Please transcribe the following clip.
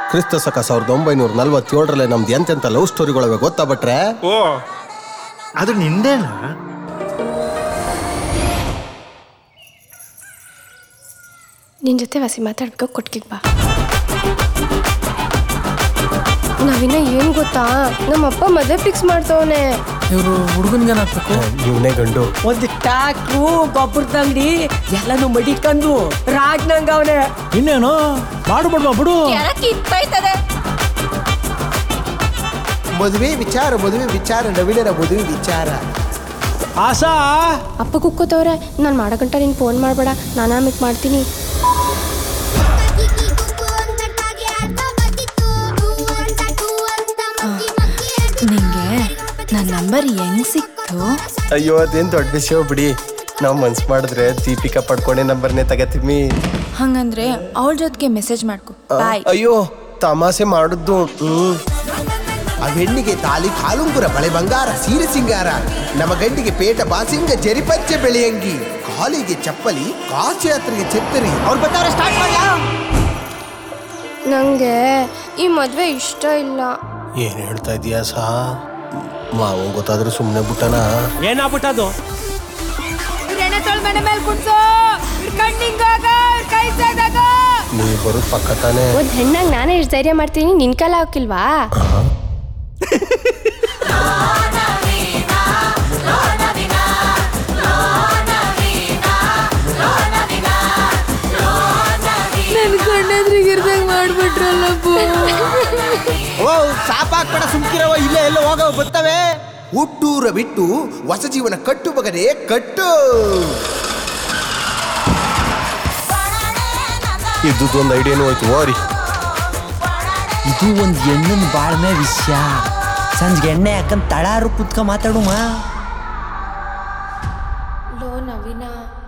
ಕ್ರಿಸ್ತ ಸಕ ಸಾವಿರದ ಒಂಬೈನೂರ ನಲ್ವತ್ತೇಳರಲ್ಲೇ ನಮ್ದು ಎಂತೆಂಥ ಲವ್ ಸ್ಟೋರಿಗಳವೆ ಗೊತ್ತಾ ಭಟ್ರೆ ಓ ಅದು ನಿಂದೇನಾ ನಿನ್ ಜೊತೆ ವಸಿ ಮಾತಾಡ್ಬೇಕು ಕೊಟ್ಕಿಗ್ ಬಾ ನಾವಿನ್ನ ಏನ್ ಗೊತ್ತಾ ನಮ್ಮ ಅಪ್ಪ ಮದುವೆ ಫಿಕ್ಸ್ ಮಾಡ್ತವನೆ ಇವರು ಹುಡುಗನ್ಗೇನ್ ಹಾಕ್ಬೇಕು ಇವನೇ ಗಂಡು ಒಂದು ಟ್ಯಾಕ್ಟ್ರು ಗೊಬ್ಬರದ ಅಂಗಡಿ ಎಲ್ಲಾನು ಮಡಿಕೊಂಡು ರಾಜ್ನಂಗ ಅವನೇ ಇನ್ನೇನು ಮಾಡು ಬಿಡ್ವಾ ಬಿಡು ಮದುವೆ ವಿಚಾರ ಮದುವೆ ವಿಚಾರ ನವೀನರ ಮದುವೆ ವಿಚಾರ ಆಸಾ ಅಪ್ಪ ಕುಕ್ಕೋತವ್ರೆ ನಾನು ಮಾಡೋ ಗಂಟ ನಿನ್ ಫೋನ್ ಮಾಡಬೇಡ ನಾನು ಆಮೇಲೆ ಮಾಡ್ತೀನಿ ನಿಂಗೆ ನನ್ನ ನಂಬರ್ ಹೆಂಗ್ ಸಿಕ್ತು ಅಯ್ಯೋ ಅದೇನ್ ದೊಡ್ಡ ವಿಷಯ ಬಿಡಿ ನಾವು ಮನ್ಸ್ ಮಾಡಿದ್ರೆ ದೀಪಿಕಾ ಪಡ್ಕೊಂಡೆ ನಂಬರ್ನೇ ತಗತೀವಿ ಹಂಗಂದ್ರೆ ಅವಳ ಜೊತೆಗೆ ಮೆಸೇಜ್ ಮಾಡ್ಕೊ ಬಾಯ್ ಅಯ್ಯೋ ತಮಾಷೆ ಮಾಡುದು ಹ್ಮ್ ಆ ಹೆಣ್ಣಿಗೆ ತಾಲಿ ಕಾಲುಂಗುರ ಬಳೆ ಬಂಗಾರ ಸೀರೆ ಸಿಂಗಾರ ನಮ್ಮ ಗಂಡಿಗೆ ಪೇಟ ಬಾಸಿಂಗ ಜರಿಪಚ್ಚೆ ಬೆಳೆಯಂಗಿ ಕಾಲಿಗೆ ಚಪ್ಪಲಿ ಕಾಸು ಯಾತ್ರೆಗೆ ಛತ್ತರಿ ಅವ್ರು ಬರ್ತಾರೆ ಸ್ಟಾರ್ಟ್ ಮಾಡ್ಲಾ ನಂಗೆ ಈ ಮದ್ವೆ ಇಷ್ಟ ಇಲ್ಲ ಏನ್ ಹೇಳ್ತಾ ಇದೀಯಾ ಸಾ ಮಾವ ಗೊತ್ತಾದ್ರೆ ಸುಮ್ಮನೆ ಬಿಟ್ಟನ ಏನಾಗ್ಬಿಟ್ಟದು ನೀ ಬರೋದ್ ಪಕ್ಕ ತಾನೆ ಒಂದ್ ಹೆಣ್ಣಾಗ ನಾನೇ ಇಷ್ಟು ಧೈರ್ಯ ಮಾಡ್ತೀನಿ ನಿನ್ ಕಾಲ ಹಾಕಿಲ್ವಾ ನನ್ ಕಣ್ಣೆದ್ರಿಗೆ ಇರ್ದಂಗ್ ಮಾಡ್ಬಿಟ್ರಲ್ಲಪ್ಪ ಓ ಸಾಪಾಕ್ಬೇಡ ಸುಮ್ಕಿರವ ಇಲ್ಲೇ ಎಲ್ಲ ಹೋಗವ ಬರ್ತವೆ ಹುಟ್ಟೂರ ಬಿಟ್ಟು ಹೊಸ ಜೀವನ ಕಟ್ಟು ಬಗನೆ ಕಟ್ಟು ಇದ್ದದೊಂದು ಐಡಿಯಾನು ಹೋಯ್ತು ಓರಿ ಇದು ಒಂದು ಹೆಣ್ಣಿನ ಬಾಳ್ಮೆ ವಿಷಯ ಸಂಜೆಗೆ ಎಣ್ಣೆ ಹಾಕಂದ್ ತಳಾರು ಕುತ್ಕ ಮಾತಾಡು ಮಾ ಲೋ ನವೀನ